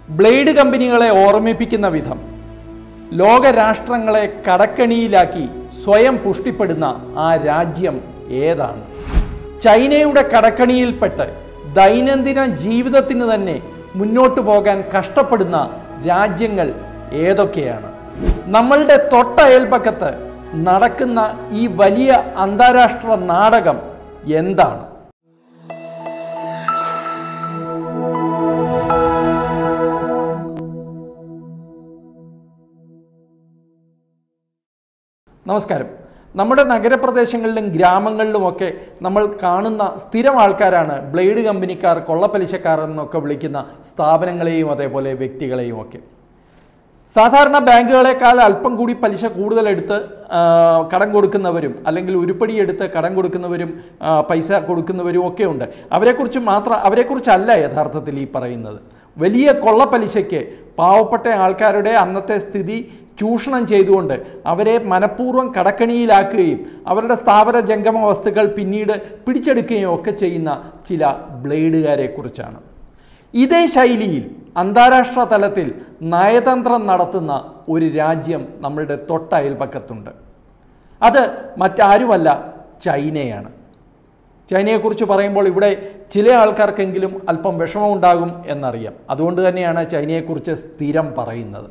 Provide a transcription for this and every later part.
blade കമ്പനികളെ ഓർമ്മിപ്പിക്കുന്ന വിധം ലോകരാഷ്ട്രങ്ങളെ കടക്കണിയിലാക്കി സ്വയം പുഷ്ടിപ്പെടുന്ന ആ രാജ്യം ഏതാണ് ചൈനയുടെ കടക്കണിയിൽപ്പെട്ട് ദൈനംദിന ജീവിതത്തിന് തന്നെ മുന്നോട്ട് പോകാൻ കഷ്ടപ്പെടുന്ന രാജ്യങ്ങൾ ഏതൊക്കെയാണ് നമ്മളുടെ തൊട്ടയൽപക്കത്ത് നടക്കുന്ന ഈ വലിയ അന്താരാഷ്ട്ര നാടകം എന്താണ് നമസ്കാരം നമ്മുടെ നഗരപ്രദേശങ്ങളിലും ഗ്രാമങ്ങളിലുമൊക്കെ നമ്മൾ കാണുന്ന സ്ഥിരം ആൾക്കാരാണ് ബ്ലേഡ് കമ്പനിക്കാർ കൊള്ളപ്പലിശക്കാർ എന്നൊക്കെ വിളിക്കുന്ന സ്ഥാപനങ്ങളെയും അതേപോലെ വ്യക്തികളെയും ഒക്കെ സാധാരണ ബാങ്കുകളെക്കാൾ അല്പം കൂടി പലിശ കൂടുതലെടുത്ത് ആ, കടം കൊടുക്കുന്നവരും അല്ലെങ്കിൽ ഉരുപ്പടി എടുത്ത് കടം കൊടുക്കുന്നവരും ആ, പൈസ കൊടുക്കുന്നവരും ഒക്കെ ഉണ്ട് അവരെക്കുറിച്ച് മാത്രം അവരെക്കുറിച്ചല്ല യഥാർത്ഥത്തിൽ ഈ പറയുന്നത് വലിയ കൊള്ളപ്പലിശയ്ക്ക് പാവപ്പെട്ട ആൾക്കാരുടെ അന്നത്തെ സ്ഥിതി ചൂഷണം ചെയ്തുകൊണ്ട് അവരെ മനഃപൂർവ്വം കടക്കണിയിലാക്കുകയും അവരുടെ സ്ഥാപന ജംഗമ വസ്തുക്കൾ പിന്നീട് പിടിച്ചെടുക്കുകയും ഒക്കെ ചെയ്യുന്ന ചില ബ്ലേഡുകാരെ കുറിച്ചാണ് ഇതേ ശൈലിയിൽ അന്താരാഷ്ട്ര തലത്തിൽ നയതന്ത്രം നടത്തുന്ന ഒരു രാജ്യം നമ്മളുടെ തൊട്ടയൽപക്കത്തുണ്ട് അത് മറ്റാരുമല്ല ചൈനയാണ് ചൈനയെക്കുറിച്ച് പറയുമ്പോൾ ഇവിടെ ചില ആൾക്കാർക്കെങ്കിലും അല്പം വിഷമമുണ്ടാകും എന്നറിയാം അതുകൊണ്ട് തന്നെയാണ് ചൈനയെക്കുറിച്ച് സ്ഥിരം പറയുന്നത്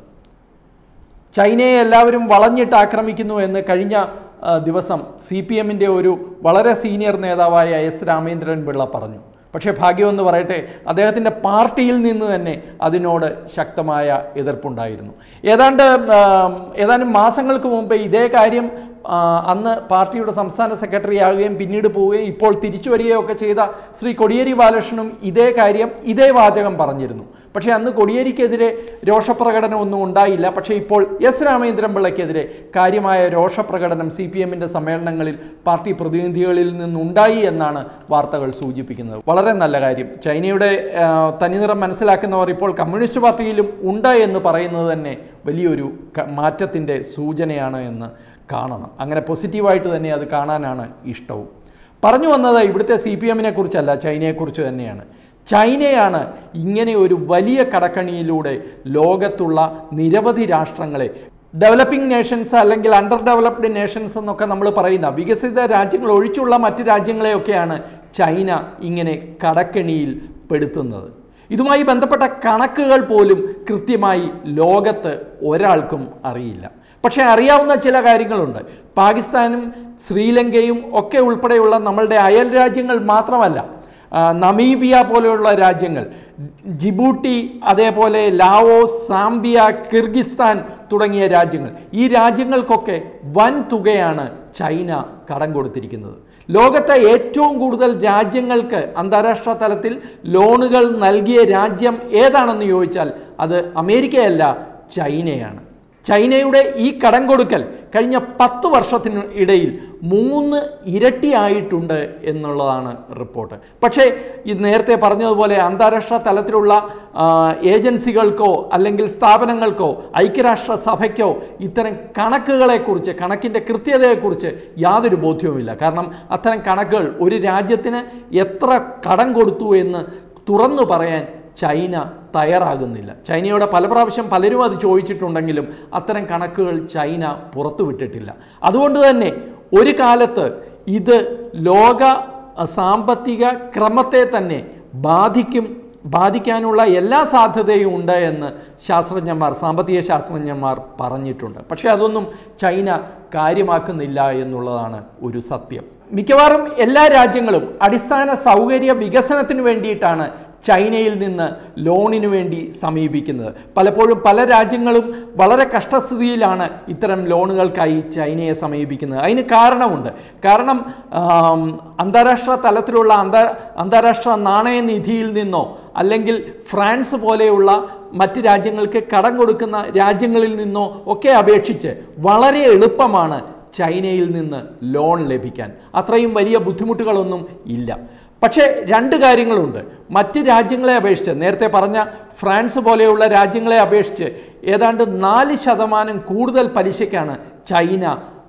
ചൈനയെ എല്ലാവരും വളഞ്ഞിട്ട് ആക്രമിക്കുന്നു എന്ന് കഴിഞ്ഞ ആ, ദിവസം സി പി എമ്മിൻ്റെ ഒരു വളരെ സീനിയർ നേതാവായ എസ് രാമേന്ദ്രൻ പിള്ള പറഞ്ഞു പക്ഷേ ഭാഗ്യമെന്ന് പറയട്ടെ അദ്ദേഹത്തിൻ്റെ പാർട്ടിയിൽ നിന്ന് തന്നെ അതിനോട് ശക്തമായ എതിർപ്പുണ്ടായിരുന്നു ഏതാണ്ട് ആ, ഏതാനും മാസങ്ങൾക്ക് മുമ്പ് ഇതേ കാര്യം ആ, അന്ന് പാർട്ടിയുടെ സംസ്ഥാന സെക്രട്ടറി ആകുകയും പിന്നീട് പോവുകയും ഇപ്പോൾ തിരിച്ചു വരികയും ഒക്കെ ചെയ്ത ശ്രീ കൊടിയേരി ബാലകൃഷ്ണനും ഇതേ കാര്യം ഇതേ വാചകം പറഞ്ഞിരുന്നു പക്ഷേ അന്ന് കൊടിയേരിക്കെതിരെ രോഷപ്രകടനം ഒന്നും ഉണ്ടായില്ല പക്ഷേ ഇപ്പോൾ എസ് രാമേന്ദ്രൻ പിള്ളയ്ക്കെതിരെ കാര്യമായ രോഷപ്രകടനം സി പി എമ്മിൻ്റെ സമ്മേളനങ്ങളിൽ പാർട്ടി പ്രതിനിധികളിൽ നിന്നുണ്ടായി എന്നാണ് വാർത്തകൾ സൂചിപ്പിക്കുന്നത് വളരെ നല്ല കാര്യം ചൈനയുടെ ആ, തനിനിറം മനസ്സിലാക്കുന്നവർ ഇപ്പോൾ കമ്മ്യൂണിസ്റ്റ് പാർട്ടിയിലും ഉണ്ട് എന്ന് പറയുന്നത് തന്നെ വലിയൊരു ക- മാറ്റത്തിൻ്റെ സൂചനയാണ് എന്ന് കാണണം അങ്ങനെ പോസിറ്റീവായിട്ട് തന്നെ അത് കാണാനാണ് ഇഷ്ടവും പറഞ്ഞു വന്നത് ഇവിടുത്തെ സി പി എമ്മിനെ കുറിച്ചല്ല ചൈനയെക്കുറിച്ച് തന്നെയാണ് ചൈനയാണ് ഇങ്ങനെ ഒരു വലിയ കടക്കണിയിലൂടെ ലോകത്തുള്ള നിരവധി രാഷ്ട്രങ്ങളെ ഡെവലപ്പിംഗ് നേഷൻസ് അല്ലെങ്കിൽ അണ്ടർ ഡെവലപ്ഡ് നേഷൻസ് എന്നൊക്കെ നമ്മൾ പറയുന്ന വികസിത രാജ്യങ്ങൾ ഒഴിച്ചുള്ള മറ്റ് രാജ്യങ്ങളെയൊക്കെയാണ് ചൈന ഇങ്ങനെ കടക്കണിയിൽ പെടുത്തുന്നത് ഇതുമായി ബന്ധപ്പെട്ട കണക്കുകൾ പോലും കൃത്യമായി ലോകത്ത് ഒരാൾക്കും അറിയില്ല പക്ഷേ അറിയാവുന്ന ചില കാര്യങ്ങളുണ്ട് പാകിസ്ഥാനും ശ്രീലങ്കയും ഒക്കെ ഉൾപ്പെടെയുള്ള നമ്മളുടെ അയൽ രാജ്യങ്ങൾ മാത്രമല്ല ആ, നമീബിയ പോലെയുള്ള രാജ്യങ്ങൾ ജിബൂട്ടി അതേപോലെ ലാവോസ് സാംബിയ കിർഗിസ്ഥാൻ തുടങ്ങിയ രാജ്യങ്ങൾ ഈ രാജ്യങ്ങൾക്കൊക്കെ വൻ തുകയാണ് ചൈന കടം കൊടുത്തിരിക്കുന്നത് ലോകത്തെ ഏറ്റവും കൂടുതൽ രാജ്യങ്ങൾക്ക് അന്താരാഷ്ട്ര തലത്തിൽ ലോണുകൾ നൽകിയ രാജ്യം ഏതാണെന്ന് ചോദിച്ചാൽ അത് അമേരിക്കയല്ല ചൈനയാണ് ചൈനയുടെ ഈ കടം കൊടുക്കൽ കഴിഞ്ഞ പത്ത് വർഷത്തിന് ഇടയിൽ മൂന്ന് ഇരട്ടിയായിട്ടുണ്ട് എന്നുള്ളതാണ് റിപ്പോർട്ട് പക്ഷേ ഇത് നേരത്തെ പറഞ്ഞതുപോലെ അന്താരാഷ്ട്ര തലത്തിലുള്ള ആ, ഏജൻസികൾക്കോ അല്ലെങ്കിൽ സ്ഥാപനങ്ങൾക്കോ ഐക്യരാഷ്ട്ര സഭയ്ക്കോ ഇത്തരം കണക്കുകളെക്കുറിച്ച് കണക്കിൻ്റെ കൃത്യതയെക്കുറിച്ച് യാതൊരു ബോധ്യവുമില്ല കാരണം അത്തരം കണക്കുകൾ ഒരു രാജ്യത്തിന് എത്ര കടം കൊടുത്തു എന്ന് തുറന്നു പറയാൻ ചൈന തയ്യാറാകുന്നില്ല ചൈനയോട് പല പ്രാവശ്യം പലരും അത് ചോദിച്ചിട്ടുണ്ടെങ്കിലും അത്തരം കണക്കുകൾ ചൈന പുറത്തുവിട്ടിട്ടില്ല അതുകൊണ്ട് തന്നെ ഒരു കാലത്ത് ഇത് ലോക അഹ്, സാമ്പത്തിക ക്രമത്തെ തന്നെ ബാധിക്കും ബാധിക്കാനുള്ള എല്ലാ സാധ്യതയും ഉണ്ട് എന്ന് ശാസ്ത്രജ്ഞന്മാർ സാമ്പത്തിക ശാസ്ത്രജ്ഞന്മാർ പറഞ്ഞിട്ടുണ്ട് പക്ഷേ അതൊന്നും ചൈന കാര്യമാക്കുന്നില്ല എന്നുള്ളതാണ് ഒരു സത്യം മിക്കവാറും എല്ലാ രാജ്യങ്ങളും അടിസ്ഥാന സൗകര്യ വികസനത്തിന് വേണ്ടിയിട്ടാണ് ചൈനയിൽ നിന്ന് ലോണിന് വേണ്ടി സമീപിക്കുന്നത് പലപ്പോഴും പല രാജ്യങ്ങളും വളരെ കഷ്ടസ്ഥിതിയിലാണ് ഇത്തരം ലോണുകൾക്കായി ചൈനയെ സമീപിക്കുന്നത് അതിന് കാരണമുണ്ട് കാരണം ആം, അന്താരാഷ്ട്ര തലത്തിലുള്ള അന്താ അന്താരാഷ്ട്ര നാണയനിധിയിൽ നിന്നോ അല്ലെങ്കിൽ ഫ്രാൻസ് പോലെയുള്ള മറ്റ് രാജ്യങ്ങൾക്ക് കടം കൊടുക്കുന്ന രാജ്യങ്ങളിൽ നിന്നോ ഒക്കെ അപേക്ഷിച്ച് വളരെ എളുപ്പമാണ് ചൈനയിൽ നിന്ന് ലോൺ ലഭിക്കാൻ അത്രയും വലിയ ബുദ്ധിമുട്ടുകളൊന്നും ഇല്ല പക്ഷേ രണ്ട് കാര്യങ്ങളുണ്ട് മറ്റ് രാജ്യങ്ങളെ അപേക്ഷിച്ച് നേരത്തെ പറഞ്ഞ ഫ്രാൻസ് പോലെയുള്ള രാജ്യങ്ങളെ അപേക്ഷിച്ച് ഏതാണ്ട് നാല് ശതമാനം കൂടുതൽ പലിശയ്ക്കാണ് ചൈന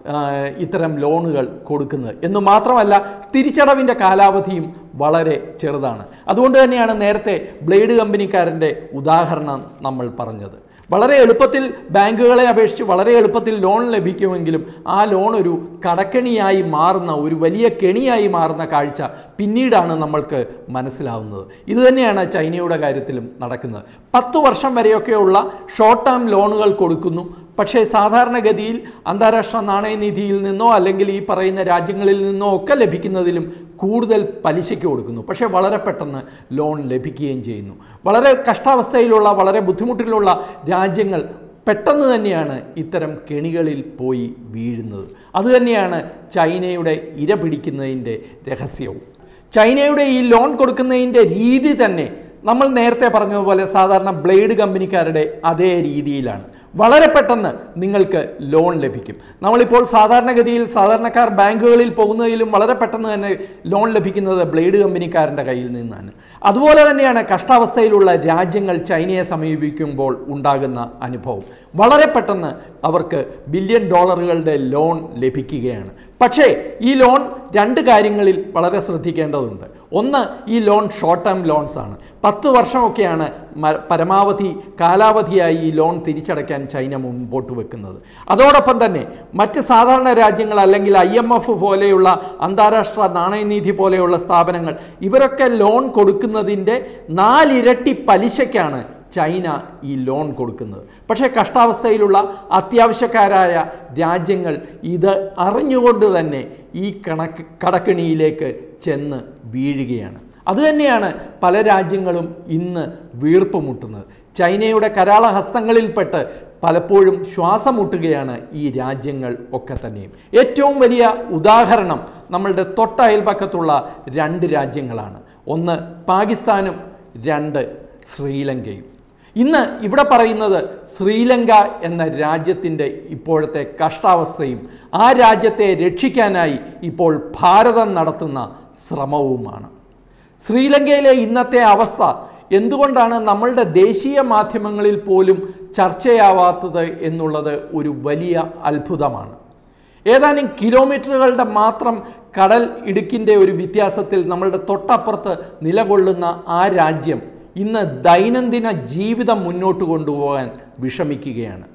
ആ, ഇത്തരം ലോണുകൾ കൊടുക്കുന്നത് എന്ന് മാത്രമല്ല തിരിച്ചടവിൻ്റെ കാലാവധിയും വളരെ ചെറുതാണ് അതുകൊണ്ട് തന്നെയാണ് നേരത്തെ ബ്ലേഡ് കമ്പനിക്കാരൻ്റെ ഉദാഹരണം നമ്മൾ പറഞ്ഞത് വളരെ എളുപ്പത്തിൽ ബാങ്കുകളെ അപേക്ഷിച്ച് വളരെ എളുപ്പത്തിൽ ലോൺ ലഭിക്കുമെങ്കിലും ആ ലോൺ ഒരു കടക്കെണിയായി മാറുന്ന ഒരു വലിയ കെണിയായി മാറുന്ന കാഴ്ച പിന്നീടാണ് നമ്മൾക്ക് മനസ്സിലാവുന്നത് ഇതുതന്നെയാണ് ചൈനയുടെ കാര്യത്തിലും നടക്കുന്നത് പത്ത് വർഷം വരെയൊക്കെയുള്ള ഷോർട്ട് ടേം ലോണുകൾ കൊടുക്കുന്നു പക്ഷേ സാധാരണഗതിയിൽ അന്താരാഷ്ട്ര നാണയനിധിയിൽ നിന്നോ അല്ലെങ്കിൽ ഈ പറയുന്ന രാജ്യങ്ങളിൽ നിന്നോ ഒക്കെ ലഭിക്കുന്നതിലും കൂടുതൽ പലിശയ്ക്ക് കൊടുക്കുന്നു പക്ഷേ വളരെ പെട്ടെന്ന് ലോൺ ലഭിക്കുകയും ചെയ്യുന്നു വളരെ കഷ്ടാവസ്ഥയിലുള്ള വളരെ ബുദ്ധിമുട്ടിലുള്ള രാജ്യങ്ങൾ പെട്ടെന്ന് തന്നെയാണ് ഇത്തരം കെണികളിൽ പോയി വീഴുന്നത് അതുതന്നെയാണ് ചൈനയുടെ ഇര പിടിക്കുന്നതിൻ്റെ രഹസ്യവും ചൈനയുടെ ഈ ലോൺ കൊടുക്കുന്നതിൻ്റെ രീതി തന്നെ നമ്മൾ നേരത്തെ പറഞ്ഞതുപോലെ സാധാരണ ബ്ലേഡ് കമ്പനിക്കാരുടെ അതേ രീതിയിലാണ് വളരെ പെട്ടെന്ന് നിങ്ങൾക്ക് ലോൺ ലഭിക്കും നമ്മളിപ്പോൾ സാധാരണഗതിയിൽ സാധാരണക്കാർ ബാങ്കുകളിൽ പോകുന്നതിലും വളരെ പെട്ടെന്ന് തന്നെ ലോൺ ലഭിക്കുന്നത് ബ്ലേഡ് കമ്പനിക്കാരൻ്റെ കയ്യിൽ നിന്നാണ് അതുപോലെ തന്നെയാണ് കഷ്ടാവസ്ഥയിലുള്ള രാജ്യങ്ങൾ ചൈനയെ സമീപിക്കുമ്പോൾ ഉണ്ടാകുന്ന അനുഭവം വളരെ പെട്ടെന്ന് അവർക്ക് ബില്യൺ ഡോളറുകളുടെ ലോൺ ലഭിക്കുകയാണ് പക്ഷേ ഈ ലോൺ രണ്ട് കാര്യങ്ങളിൽ വളരെ ശ്രദ്ധിക്കേണ്ടതുണ്ട് ഒന്ന് ഈ ലോൺ ഷോർട്ട് ടേം ലോൺസ് ആണ് പത്ത് വർഷമൊക്കെയാണ് മ- പരമാവധി കാലാവധിയായി ഈ ലോൺ തിരിച്ചടയ്ക്കാൻ ചൈന മുമ്പോട്ട് വെക്കുന്നത് അതോടൊപ്പം തന്നെ മറ്റ് സാധാരണ രാജ്യങ്ങൾ അല്ലെങ്കിൽ ഐ എം എഫ് പോലെയുള്ള അന്താരാഷ്ട്ര നാണയനിധി പോലെയുള്ള സ്ഥാപനങ്ങൾ ഇവരൊക്കെ ലോൺ കൊടുക്കുന്നതിൻ്റെ നാലിരട്ടി പലിശയ്ക്കാണ് ചൈന ഈ ലോൺ കൊടുക്കുന്നത് പക്ഷേ കഷ്ടാവസ്ഥയിലുള്ള അത്യാവശ്യക്കാരായ രാജ്യങ്ങൾ ഇത് അറിഞ്ഞുകൊണ്ട് തന്നെ ഈ കണക്ക് കടക്കിണിയിലേക്ക് ചെന്ന് വീഴുകയാണ് അതുതന്നെയാണ് പല രാജ്യങ്ങളും ഇന്ന് വീർപ്പ് മുട്ടുന്നത് ചൈനയുടെ കരാള ഹസ്തങ്ങളിൽപ്പെട്ട് പലപ്പോഴും ശ്വാസം മുട്ടുകയാണ് ഈ രാജ്യങ്ങൾ ഒക്കെ തന്നെയും ഏറ്റവും വലിയ ഉദാഹരണം നമ്മളുടെ തൊട്ടയൽപക്കത്തുള്ള രണ്ട് രാജ്യങ്ങളാണ് ഒന്ന് പാകിസ്ഥാനും രണ്ട് ശ്രീലങ്കയും ഇന്ന് ഇവിടെ പറയുന്നത് ശ്രീലങ്ക എന്ന രാജ്യത്തിൻ്റെ ഇപ്പോഴത്തെ കഷ്ടാവസ്ഥയും ആ രാജ്യത്തെ രക്ഷിക്കാനായി ഇപ്പോൾ ഭാരതം നടത്തുന്ന ശ്രമവുമാണ് ശ്രീലങ്കയിലെ ഇന്നത്തെ അവസ്ഥ എന്തുകൊണ്ടാണ് നമ്മളുടെ ദേശീയ മാധ്യമങ്ങളിൽ പോലും ചർച്ചയാവാത്തത് എന്നുള്ളത് ഒരു വലിയ അത്ഭുതമാണ് ഏതാനും കിലോമീറ്ററുകളുടെ മാത്രം കടൽ ഇടുക്കിൻ്റെ ഒരു വ്യത്യാസത്തിൽ നമ്മളുടെ തൊട്ടപ്പുറത്ത് നിലകൊള്ളുന്ന ആ രാജ്യം ഇന്ന് ദൈനംദിന ജീവിതം മുന്നോട്ട് കൊണ്ടുപോകാൻ വിഷമിക്കുകയാണ്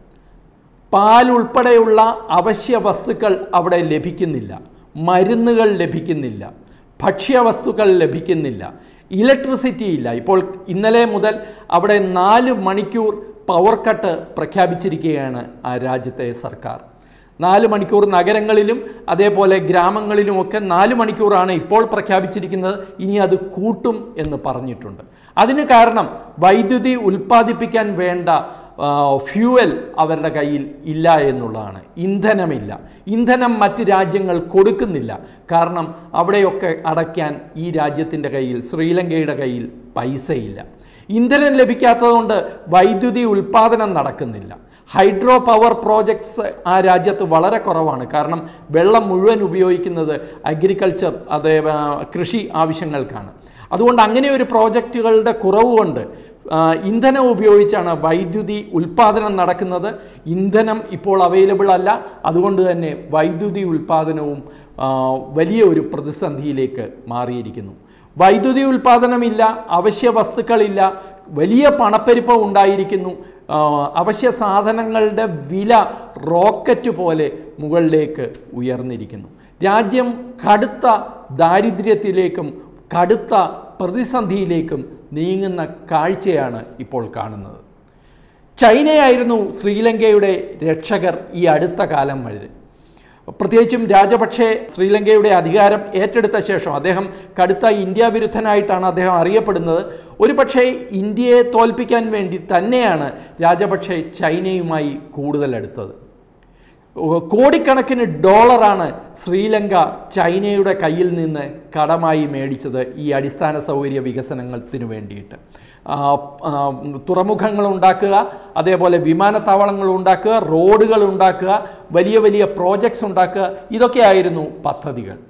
പാലുൾപ്പെടെയുള്ള അവശ്യ വസ്തുക്കൾ അവിടെ ലഭിക്കുന്നില്ല മരുന്നുകൾ ലഭിക്കുന്നില്ല ഭക്ഷ്യവസ്തുക്കൾ ലഭിക്കുന്നില്ല ഇലക്ട്രിസിറ്റി ഇല്ല ഇപ്പോൾ ഇന്നലെ മുതൽ അവിടെ നാല് മണിക്കൂർ പവർ കട്ട് പ്രഖ്യാപിച്ചിരിക്കുകയാണ് ആ രാജ്യത്തെ സർക്കാർ നാല് മണിക്കൂർ നഗരങ്ങളിലും അതേപോലെ ഗ്രാമങ്ങളിലുമൊക്കെ നാല് മണിക്കൂറാണ് ഇപ്പോൾ പ്രഖ്യാപിച്ചിരിക്കുന്നത് ഇനി അത് കൂട്ടും എന്ന് പറഞ്ഞിട്ടുണ്ട് അതിന് കാരണം വൈദ്യുതി ഉൽപ്പാദിപ്പിക്കാൻ വേണ്ട ആ, ഫ്യൂവൽ അവരുടെ കയ്യിൽ ഇല്ല എന്നുള്ളതാണ് ഇന്ധനമില്ല ഇന്ധനം മറ്റ് രാജ്യങ്ങൾ കൊടുക്കുന്നില്ല കാരണം അവിടെയൊക്കെ അടയ്ക്കാൻ ഈ രാജ്യത്തിൻ്റെ കയ്യിൽ ശ്രീലങ്കയുടെ കയ്യിൽ പൈസയില്ല ഇന്ധനം ലഭിക്കാത്തതുകൊണ്ട് വൈദ്യുതി ഉൽപ്പാദനം നടക്കുന്നില്ല ഹൈഡ്രോ പവർ പ്രോജക്ട്സ് ആ രാജ്യത്ത് വളരെ കുറവാണ് കാരണം വെള്ളം മുഴുവൻ ഉപയോഗിക്കുന്നത് അഗ്രികൾച്ചർ അതേ ആ, കൃഷി ആവശ്യങ്ങൾക്കാണ് അതുകൊണ്ട് അങ്ങനെ ഒരു പ്രോജക്റ്റുകളുടെ കുറവ് കൊണ്ട് ആ, ഇന്ധനം ഉപയോഗിച്ചാണ് വൈദ്യുതി ഉൽപ്പാദനം നടക്കുന്നത് ഇന്ധനം ഇപ്പോൾ അവൈലബിൾ അല്ല അതുകൊണ്ട് തന്നെ വൈദ്യുതി ഉൽപ്പാദനവും ആ, വലിയ ഒരു പ്രതിസന്ധിയിലേക്ക് മാറിയിരിക്കുന്നു വൈദ്യുതി ഉൽപ്പാദനമില്ല അവശ്യ വസ്തുക്കളില്ല വലിയ പണപ്പെരുപ്പം ഉണ്ടായിരിക്കുന്നു ആ, അവശ്യ സാധനങ്ങളുടെ വില റോക്കറ്റ് പോലെ മുകളിലേക്ക് ഉയർന്നിരിക്കുന്നു രാജ്യം കടുത്ത ദാരിദ്ര്യത്തിലേക്കും കടുത്ത പ്രതിസന്ധിയിലേക്കും നീങ്ങുന്ന കാഴ്ചയാണ് ഇപ്പോൾ കാണുന്നത് ചൈനയായിരുന്നു ശ്രീലങ്കയുടെ രക്ഷകർ ഈ അടുത്ത കാലം വരെ പ്രത്യേകിച്ചും രാജപക്ഷെ ശ്രീലങ്കയുടെ അധികാരം ഏറ്റെടുത്ത ശേഷം അദ്ദേഹം കടുത്ത ഇന്ത്യ വിരുദ്ധനായിട്ടാണ് അദ്ദേഹം അറിയപ്പെടുന്നത് ഒരു പക്ഷേ ഇന്ത്യയെ തോൽപ്പിക്കാൻ വേണ്ടി തന്നെയാണ് രാജപക്ഷെ ചൈനയുമായി കൂടുതൽ അടുത്തത് കോടിക്കണക്കിന് ഡോളറാണ് ശ്രീലങ്ക ചൈനയുടെ കയ്യിൽ നിന്ന് കടമായി മേടിച്ചത് ഈ അടിസ്ഥാന സൗകര്യ വികസനത്തിന് വേണ്ടിയിട്ട് ആ, ആ, തുറമുഖങ്ങൾ ഉണ്ടാക്കുക അതേപോലെ വിമാനത്താവളങ്ങൾ ഉണ്ടാക്കുക റോഡുകൾ ഉണ്ടാക്കുക വലിയ വലിയ പ്രോജക്ട്സ് ഉണ്ടാക്കുക ഇതൊക്കെയായിരുന്നു പദ്ധതികൾ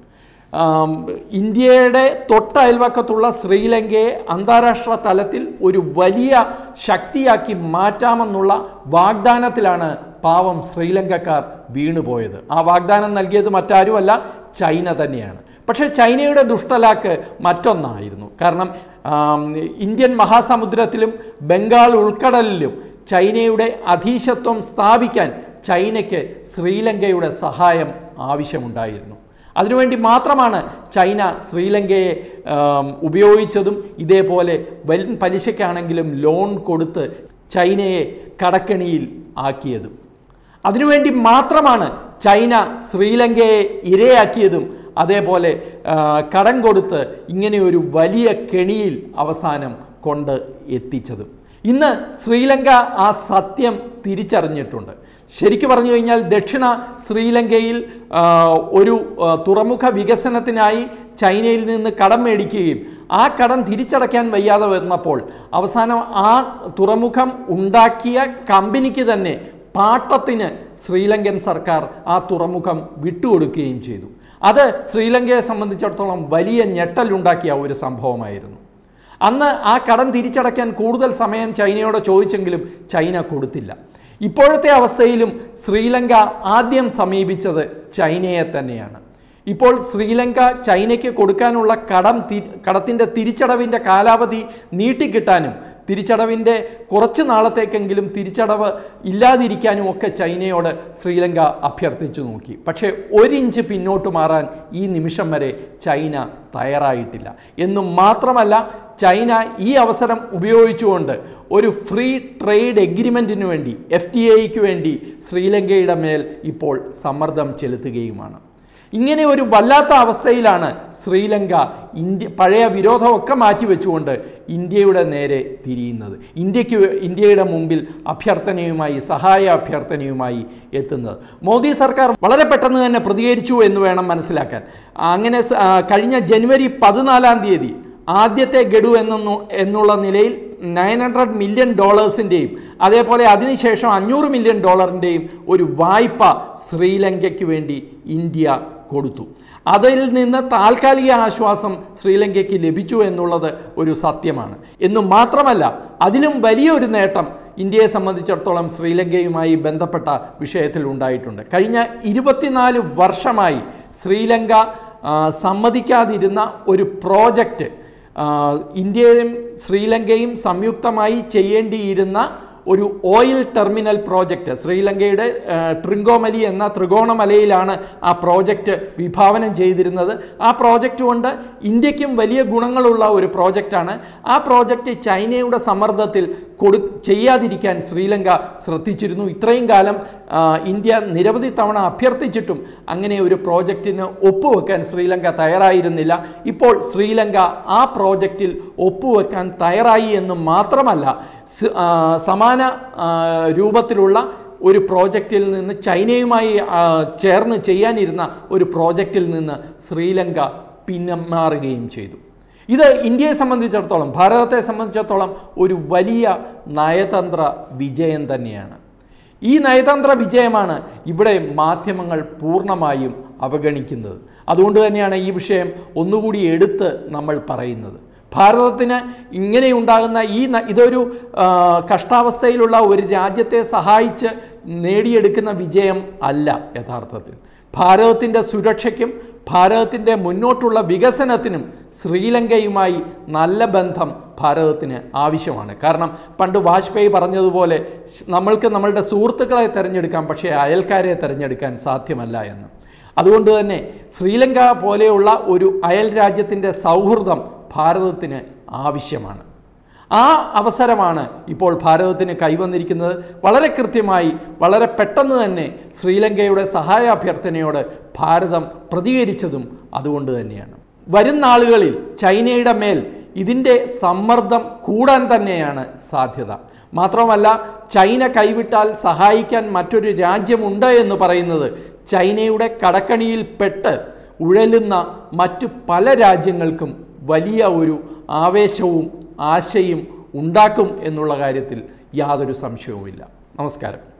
ആം, ഇന്ത്യയുടെ തൊട്ടയൽവക്കത്തുള്ള ശ്രീലങ്കയെ അന്താരാഷ്ട്ര തലത്തിൽ ഒരു വലിയ ശക്തിയാക്കി മാറ്റാമെന്നുള്ള വാഗ്ദാനത്തിലാണ് പാവം ശ്രീലങ്കക്കാർ വീണുപോയത് ആ വാഗ്ദാനം നൽകിയത് മറ്റാരുമല്ല ചൈന തന്നെയാണ് പക്ഷേ ചൈനയുടെ ദുഷ്ടലാക്ക് മറ്റൊന്നായിരുന്നു കാരണം ആം, ഇന്ത്യൻ മഹാസമുദ്രത്തിലും ബംഗാൾ ഉൾക്കടലിലും ചൈനയുടെ അധീശത്വം സ്ഥാപിക്കാൻ ചൈനയ്ക്ക് ശ്രീലങ്കയുടെ സഹായം ആവശ്യമുണ്ടായിരുന്നു അതിനുവേണ്ടി മാത്രമാണ് ചൈന ശ്രീലങ്കയെ ആം, ഉപയോഗിച്ചതും ഇതേപോലെ വൻ പലിശയ്ക്കാണെങ്കിലും ലോൺ കൊടുത്ത് ചൈനയെ കടക്കണിയിൽ ആക്കിയതും അതിനുവേണ്ടി മാത്രമാണ് ചൈന ശ്രീലങ്കയെ ഇരയാക്കിയതും അതേപോലെ ആ, കടം കൊടുത്ത് ഇങ്ങനെ ഒരു വലിയ കെണിയിൽ അവസാനം കൊണ്ട് എത്തിച്ചതും ഇന്ന് ശ്രീലങ്ക ആ സത്യം തിരിച്ചറിഞ്ഞിട്ടുണ്ട് ശരിക്കു പറഞ്ഞു കഴിഞ്ഞാൽ ദക്ഷിണ ശ്രീലങ്കയിൽ ആ, ഒരു ആ, തുറമുഖ വികസനത്തിനായി ചൈനയിൽ നിന്ന് കടം മേടിക്കുകയും ആ കടം തിരിച്ചടയ്ക്കാൻ വയ്യാതെ വന്നപ്പോൾ അവസാനം ആ തുറമുഖം ഉണ്ടാക്കിയ കമ്പനിക്ക് തന്നെ പാട്ടത്തിന് ശ്രീലങ്കൻ സർക്കാർ ആ തുറമുഖം വിട്ടുകൊടുക്കുകയും ചെയ്തു അത് ശ്രീലങ്കയെ സംബന്ധിച്ചിടത്തോളം വലിയ ഞെട്ടലുണ്ടാക്കിയ ഒരു സംഭവമായിരുന്നു അന്ന് ആ കടം തിരിച്ചടയ്ക്കാൻ കൂടുതൽ സമയം ചൈനയോട് ചോദിച്ചെങ്കിലും ചൈന കൊടുത്തില്ല ഇപ്പോഴത്തെ അവസ്ഥയിലും ശ്രീലങ്ക ആദ്യം സമീപിച്ചത് ചൈനയെ തന്നെയാണ് ഇപ്പോൾ ശ്രീലങ്ക ചൈനയ്ക്ക് കൊടുക്കാനുള്ള കടം തി കടത്തിൻ്റെ തിരിച്ചടവിൻ്റെ കാലാവധി നീട്ടിക്കിട്ടാനും തിരിച്ചടവിൻ്റെ കുറച്ച് നാളത്തേക്കെങ്കിലും തിരിച്ചടവ് ഇല്ലാതിരിക്കാനും ഒക്കെ ചൈനയോട് ശ്രീലങ്ക അഭ്യർത്ഥിച്ചു നോക്കി പക്ഷേ ഒരിഞ്ച് പിന്നോട്ട് മാറാൻ ഈ നിമിഷം വരെ ചൈന തയ്യാറായിട്ടില്ല എന്നും മാത്രമല്ല ചൈന ഈ അവസരം ഉപയോഗിച്ചുകൊണ്ട് ഒരു ഫ്രീ ട്രേഡ് എഗ്രിമെൻറ്റിന് വേണ്ടി എഫ് ടി എക്ക് വേണ്ടി ശ്രീലങ്കയുടെ മേൽ ഇപ്പോൾ സമ്മർദ്ദം ചെലുത്തുകയുമാണ് ഇങ്ങനെ ഒരു വല്ലാത്ത അവസ്ഥയിലാണ് ശ്രീലങ്ക ഇന്ത്യ പഴയ വിരോധമൊക്കെ മാറ്റിവെച്ചുകൊണ്ട് ഇന്ത്യയുടെ നേരെ തിരിയുന്നത് ഇന്ത്യക്ക് വേ- ഇന്ത്യയുടെ മുമ്പിൽ അഭ്യർത്ഥനയുമായി സഹായ അഭ്യർത്ഥനയുമായി എത്തുന്നത് മോദി സർക്കാർ വളരെ പെട്ടെന്ന് തന്നെ പ്രതികരിച്ചു എന്ന് വേണം മനസ്സിലാക്കാൻ അങ്ങനെ സ- ആ, കഴിഞ്ഞ ജനുവരി പതിനാലാം തീയതി ആദ്യത്തെ ഗഡു എന്നു എന്നുള്ള നിലയിൽ നയൻ ഹൺഡ്രഡ് മില്യൺ ഡോളേഴ്സിൻ്റെയും അതേപോലെ അതിനുശേഷം അഞ്ഞൂറ് മില്യൺ ഡോളറിൻ്റെയും ഒരു വായ്പ ശ്രീലങ്കയ്ക്ക് വേണ്ടി ഇന്ത്യ കൊടുത്തു അതിൽ നിന്ന് താൽക്കാലിക ആശ്വാസം ശ്രീലങ്കയ്ക്ക് ലഭിച്ചു എന്നുള്ളത് ഒരു സത്യമാണ് എന്നു മാത്രമല്ല അതിലും വലിയൊരു നേട്ടം ഇന്ത്യയെ സംബന്ധിച്ചിടത്തോളം ശ്രീലങ്കയുമായി ബന്ധപ്പെട്ട വിഷയത്തിൽ ഉണ്ടായിട്ടുണ്ട് കഴിഞ്ഞ ഇരുപത്തിനാല് വർഷമായി ശ്രീലങ്ക ആ, സമ്മതിക്കാതിരുന്ന ഒരു പ്രോജക്റ്റ് ആ, ഇന്ത്യയും ശ്രീലങ്കയും സംയുക്തമായി ചെയ്യേണ്ടിയിരുന്ന ഒരു ഓയിൽ ടെർമിനൽ പ്രോജക്റ്റ് ശ്രീലങ്കയുടെ ആ, ട്രിങ്കോമലി എന്ന ത്രികോണമലയിലാണ് ആ പ്രോജക്റ്റ് വിഭാവനം ചെയ്തിരുന്നത് ആ പ്രോജക്റ്റ് കൊണ്ട് ഇന്ത്യക്കും വലിയ ഗുണങ്ങളുള്ള ഒരു പ്രോജക്റ്റാണ് ആ പ്രോജക്റ്റ് ചൈനയുടെ സമ്മർദ്ദത്തിൽ കൊടു ചെയ്യാതിരിക്കാൻ ശ്രീലങ്ക ശ്രദ്ധിച്ചിരുന്നു ഇത്രയും കാലം ആ, ഇന്ത്യ നിരവധി തവണ അഭ്യർത്ഥിച്ചിട്ടും അങ്ങനെ ഒരു പ്രോജക്റ്റിന് ഒപ്പുവെക്കാൻ ശ്രീലങ്ക തയ്യാറായിരുന്നില്ല ഇപ്പോൾ ശ്രീലങ്ക ആ പ്രോജക്റ്റിൽ ഒപ്പുവെക്കാൻ തയ്യാറായി എന്ന് മാത്രമല്ല സ്- ആ, സമാന ആ, രൂപത്തിലുള്ള ഒരു പ്രോജക്റ്റിൽ നിന്ന് ചൈനയുമായി ആ, ചേർന്ന് ചെയ്യാനിരുന്ന ഒരു പ്രോജക്റ്റിൽ നിന്ന് ശ്രീലങ്ക പിന്മാറുകയും ചെയ്തു ഇത് ഇന്ത്യയെ സംബന്ധിച്ചിടത്തോളം ഭാരതത്തെ സംബന്ധിച്ചിടത്തോളം ഒരു വലിയ നയതന്ത്ര വിജയം തന്നെയാണ് ഈ നയതന്ത്ര വിജയമാണ് ഇവിടെ മാധ്യമങ്ങൾ പൂർണ്ണമായും അവഗണിക്കുന്നത് അതുകൊണ്ട് തന്നെയാണ് ഈ വിഷയം ഒന്നുകൂടി എടുത്ത് നമ്മൾ പറയുന്നത് ഭാരതത്തിന് ഇങ്ങനെയുണ്ടാകുന്ന ഈ ന- ഇതൊരു ആ, കഷ്ടാവസ്ഥയിലുള്ള ഒരു രാജ്യത്തെ സഹായിച്ച് നേടിയെടുക്കുന്ന വിജയം അല്ല യഥാർത്ഥത്തിൽ ഭാരതത്തിൻ്റെ സുരക്ഷയ്ക്കും ഭാരതത്തിൻ്റെ മുന്നോട്ടുള്ള വികസനത്തിനും ശ്രീലങ്കയുമായി നല്ല ബന്ധം ഭാരതത്തിന് ആവശ്യമാണ് കാരണം പണ്ട് വാജ്പേയി പറഞ്ഞതുപോലെ ശ്- നമ്മൾക്ക് നമ്മളുടെ സുഹൃത്തുക്കളെ തിരഞ്ഞെടുക്കാം പക്ഷേ അയൽക്കാരെ തിരഞ്ഞെടുക്കാൻ സാധ്യമല്ല എന്ന് അതുകൊണ്ട് തന്നെ ശ്രീലങ്ക പോലെയുള്ള ഒരു അയൽ രാജ്യത്തിൻ്റെ സൗഹൃദം ഭാരതത്തിന് ആവശ്യമാണ് ആ അവസരമാണ് ഇപ്പോൾ ഭാരതത്തിന് കൈവന്നിരിക്കുന്നത് വളരെ കൃത്യമായി വളരെ പെട്ടെന്ന് തന്നെ ശ്രീലങ്കയുടെ സഹായ അഭ്യർത്ഥനയോട് ഭാരതം പ്രതികരിച്ചതും അതുകൊണ്ട് തന്നെയാണ് വരും നാളുകളിൽ ചൈനയുടെ മേൽ ഇതിൻ്റെ സമ്മർദ്ദം കൂടാൻ തന്നെയാണ് സാധ്യത മാത്രമല്ല ചൈന കൈവിട്ടാൽ സഹായിക്കാൻ മറ്റൊരു രാജ്യമുണ്ട് എന്ന് പറയുന്നത് ചൈനയുടെ കടക്കണിയിൽപ്പെട്ട് ഉഴലുന്ന മറ്റു പല രാജ്യങ്ങൾക്കും വലിയ ഒരു ആവേശവും ആശയും ഉണ്ടാക്കും എന്നുള്ള കാര്യത്തിൽ യാതൊരു സംശയവുമില്ല നമസ്കാരം